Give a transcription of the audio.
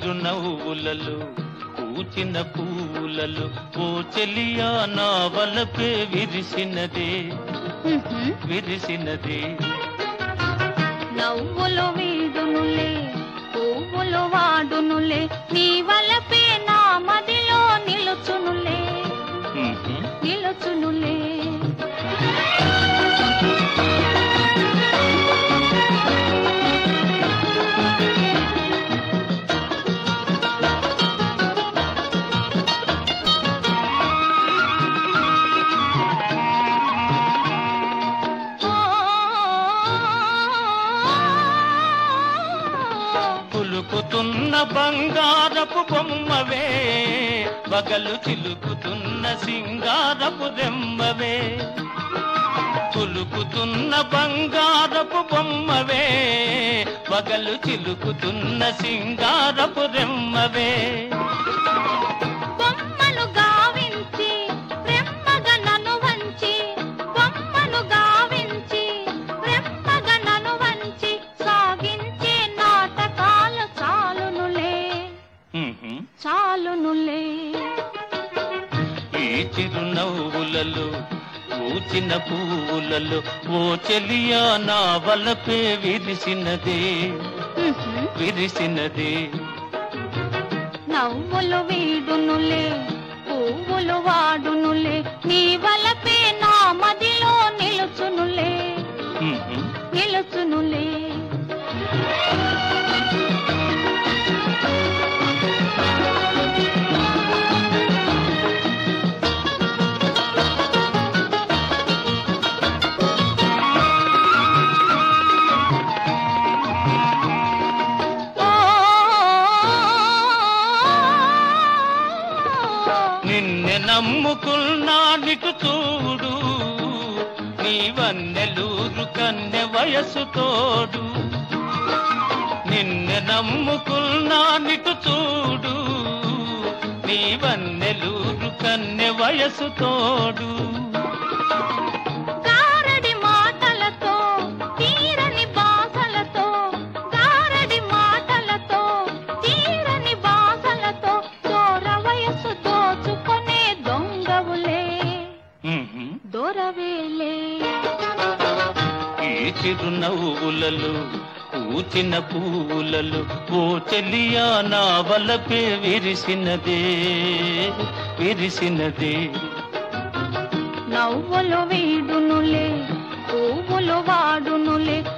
చిరునవ్వులలో పూచిన పూలలో ఓ చెలియా నా వలపే విరిసినదే ఉహుం. విరిసినదే నవ్వులు వీడునులే పువ్వులు వాడునులే నీ వలపే నా మదిలో నిలుచునులే ఉహు. నిలుచునులే పులుకుతున్న బంగారపు బొమ్మవే బగలు చిలుకుతున్న సింగారపు రెమ్మవే పులుకుతున్న బంగారపు బొమ్మవే బగలు చిలుకుతున్న సింగారపు రెమ్మవే బొమ్మను గావించి రెమ్మగా నన్ను వంచి బొమ్మను గావించి రెమ్మగా నన్ను వంచి సాగించే నాటకాలు చాలునులే ఉహు. చాలునులే ఈ చిరునవ్వులలో పూచిన పువ్వులలో ఓ చెలియా నా వలపే విరిసినదే ఉహుం. విరిసినదే నవ్వులు వీడునులే పువ్వులు వాడునులే నీ వలపే నా మదిలో నిలుచునులే ఉహు. నిలుచునులే ఓ నిన్నె నమ్ముకున్నా నిటు చూడు నీ వన్నెలూరు కన్నె వయసు తోడు నిన్నె నమ్ముకున్నా నిటు చూడు నీ వన్నెలూరు కన్నె వయసు తోడు గారడి మాటలతో తీరని బాసలతో గారడి మాటలతో తీరని బాసలతో దూర వయసు దోచుకొనే దొంగవులే ఉహు. దొరవేలే ఈ చిరునవ్వులలో కూచిన పువ్వులలో ఓ చెలియా నా వలపే విరిసినదే విరిసినదే నవ్వులు వీడునులే పువ్వులు వాడునులే